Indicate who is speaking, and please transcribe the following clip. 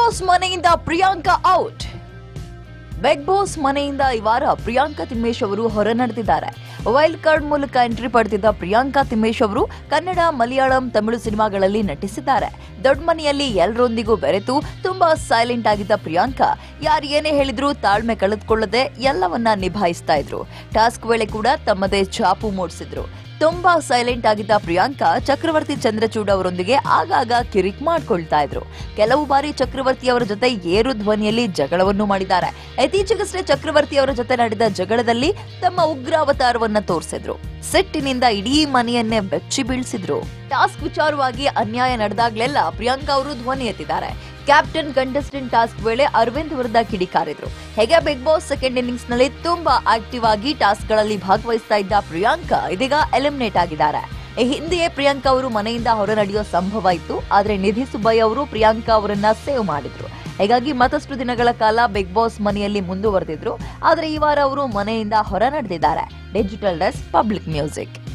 Speaker 1: boss ಮನೆಯಿಂದ Priyanka out big boss ಮನೆಯಿಂದ ಈ ವಾರ ಪ್ರಿಯಾಂಕಾ ತಿಮ್ಮೇಶ್ ಅವರು ಹೊರ ನಡೆದಿದ್ದಾರೆ ವೈಲ್ಡ್ ಕಾರ್ಡ್ ಮೂಲಕ ಎಂಟ್ರಿ ಪಡೆದಿದ್ದ ಪ್ರಿಯಾಂಕಾ ತಿಮ್ಮೇಶ್ ಅವರು ಕನ್ನಡ ಮಲಯಾಳಂ ತಮಿಳು ಸಿನಿಮಾಗಳಲ್ಲಿ ನಟಿಸಿದ್ದಾರೆ ದೊಡ್ಡ ಮನೆಯಲ್ಲಿ ಎಲ್ಲರೊಂದಿಗೂ ಬೆರೆತು ತುಂಬಾ ಸೈಲೆಂಟ್ ಆಗಿದ್ದ ಪ್ರಿಯಾಂಕಾ ಯಾರು ಏನೇ ಹೇಳಿದ್ರು ತಾಳ್ಮೆ ಕಳೆದುಕೊಳ್ಳದೆ ಎಲ್ಲವನ್ನ ನಿಭಾಯಿಸ್ತಾ ಇದ್ರು ಟಾಸ್ಕ್ ವೇಳೆ ಕೂಡ ತಮ್ಮದೇ ಛಾಪು ಮೂಡಿಸಿದ್ರು ತುಂಬಾ ಸೈಲೆಂಟ್ ಆಗಿದ್ದ ಪ್ರಿಯಾಂಕಾ ಚಕ್ರವರ್ತಿ ಚಂದ್ರಚೂಡ್ ಅವರೊಂದಿಗೆ ಆಗಾಗ ಕಿರಿಕ್ ಮಾಡ್ಕೊಳ್ತಾ ಇದ್ರು ಕೆಲವು ಬಾರಿ ಚಕ್ರವರ್ತಿ ಅವರ ಜೊತೆ ಏರು ಧ್ವನಿಯಲ್ಲಿ ಜಗಳವನ್ನು ಮಾಡಿದ್ದಾರೆ ಇತ್ತೀಚೆಗಷ್ಟೇ ಚಕ್ರವರ್ತಿ ಅವರ ಜೊತೆ ನಡೆದ ಜಗಳದಲ್ಲಿ ತಮ್ಮ ಉಗ್ರಾವತಾರವನ್ನ ತೋರಿಸಿದ್ರು ಸಿಟ್ಟಿನಿಂದ ಇಡೀ ಮನೆಯನ್ನೇ ಬೆಚ್ಚಿ ಬೀಳ್ಸಿದ್ರು ಟಾಸ್ಕ್ ವಿಚಾರವಾಗಿ ಅನ್ಯಾಯ ನಡೆದಾಗ್ಲೆಲ್ಲ ಪ್ರಿಯಾಂಕಾ ಅವರು ಧ್ವನಿ ಎತ್ತಿದ್ದಾರೆ ಕ್ಯಾಪ್ಟನ್ ಕಂಟೆಸ್ಟೆಂಟ್ ಟಾಸ್ಕ್ ವೇಳೆ ಅರವಿಂದ್ ವಿರುದ್ಧ ಕಿಡಿಕಾರಿದ್ರು ಹೇಗೆ ಬಿಗ್ ಬಾಸ್ ಸೆಕೆಂಡ್ ಇನ್ನಿಂಗ್ಸ್ ನಲ್ಲಿ ತುಂಬಾ ಆಕ್ಟಿವ್ ಆಗಿ ಟಾಸ್ಕ್ ಗಳಲ್ಲಿ ಭಾಗವಹಿಸ್ತಾ ಇದ್ದ ಪ್ರಿಯಾಂಕಾ ಇದೀಗ ಎಲಿಮಿನೇಟ್ ಆಗಿದ್ದಾರೆ ಈ ಹಿಂದೆಯೇ ಪ್ರಿಯಾಂಕಾ ಅವರು ಮನೆಯಿಂದ ಹೊರ ನಡೆಯೋ ಸಂಭವ ಇತ್ತು ಆದ್ರೆ ನಿಧಿ ಸುಬ್ಬಯ್ಯ ಅವರು ಪ್ರಿಯಾಂಕಾ ಅವರನ್ನ ಸೇವ್ ಮಾಡಿದ್ರು ಹೀಗಾಗಿ ಮತ್ತಷ್ಟು ದಿನಗಳ ಕಾಲ ಬಿಗ್ ಬಾಸ್ ಮನೆಯಲ್ಲಿ ಮುಂದುವರೆದಿದ್ರು ಆದ್ರೆ ಈ ವಾರ ಅವರು ಮನೆಯಿಂದ ಹೊರ ನಡೆದಿದ್ದಾರೆ ಡಿಜಿಟಲ್ ಡೆಸ್ಕ್ ಪಬ್ಲಿಕ್ ಮ್ಯೂಸಿಕ್